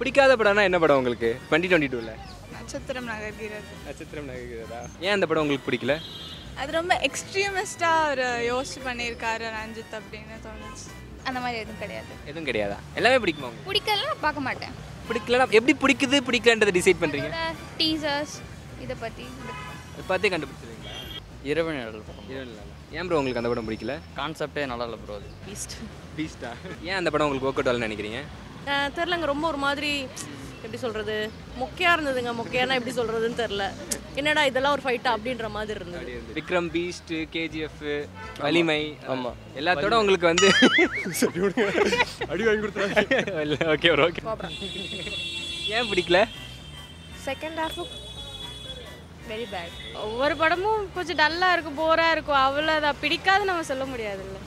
பிடிக்காத படம்னா என்ன படம் உங்களுக்கு டுவெண்ட்டி டுவெண்ட்டி டூவில் நட்சத்திரம் நகர்கிறது நட்சத்திரம் நகைக்கிறதா ஏன் அந்த படம் உங்களுக்கு பிடிக்கல அது ரொம்ப எக்ஸ்ட்ரீமிஸ்டாக அவர் யோசிச்சு பண்ணியிருக்காரு ரஞ்சித் அப்படின்னு தோணுச்சு அந்த மாதிரி எதுவும் கிடையாது எதுவும் கிடையாதா எல்லாமே பிடிக்குமா உங்களுக்கு பிடிக்கலன்னா பார்க்க மாட்டேன் பிடிக்கலனா எப்படி பிடிக்குது பிடிக்கலன்றதை டிசைட் பண்ணுறீங்க டீசர்ஸ் இதை பற்றி அதை பார்த்தே கண்டுபிடிச்சிருவீங்களா இரவு நிழல் படம் இரவு ஏன் ப்ரோ உங்களுக்கு அந்த படம் பிடிக்கல கான்செப்டே நல்லா இல்லை ப்ரோ அது பீஸ்ட் பீஸ்டா ஏன் அந்த படம் உங்களுக்கு ஒர்க் அவுட் ஆகலன்னு நினைக்கிறீங்க தெரிலங்க ரொம்ப ஒரு மாதிரி எப்படி சொல்கிறது மொக்கையாக இருந்ததுங்க மொக்கையானா எப்படி சொல்கிறதுன்னு தெரில என்னடா இதெல்லாம் ஒரு ஃபைட்டா அப்படின்ற மாதிரி இருந்தது விக்ரம் பீஸ்ட் கேஜிஎஃப் வலிமை ஆமாம் எல்லாத்தோட உங்களுக்கு வந்து அடி வாங்கி கொடுத்துறாங்க ஓகே ப்ரோ ஓகே ஏன் பிடிக்கல செகண்ட் ஹாஃபும் வெரி பேட் ஒவ்வொரு படமும் கொஞ்சம் டல்லாக இருக்கும் போராக இருக்கும் அவ்வளோதான் பிடிக்காது நம்ம சொல்ல முடியாதுல்ல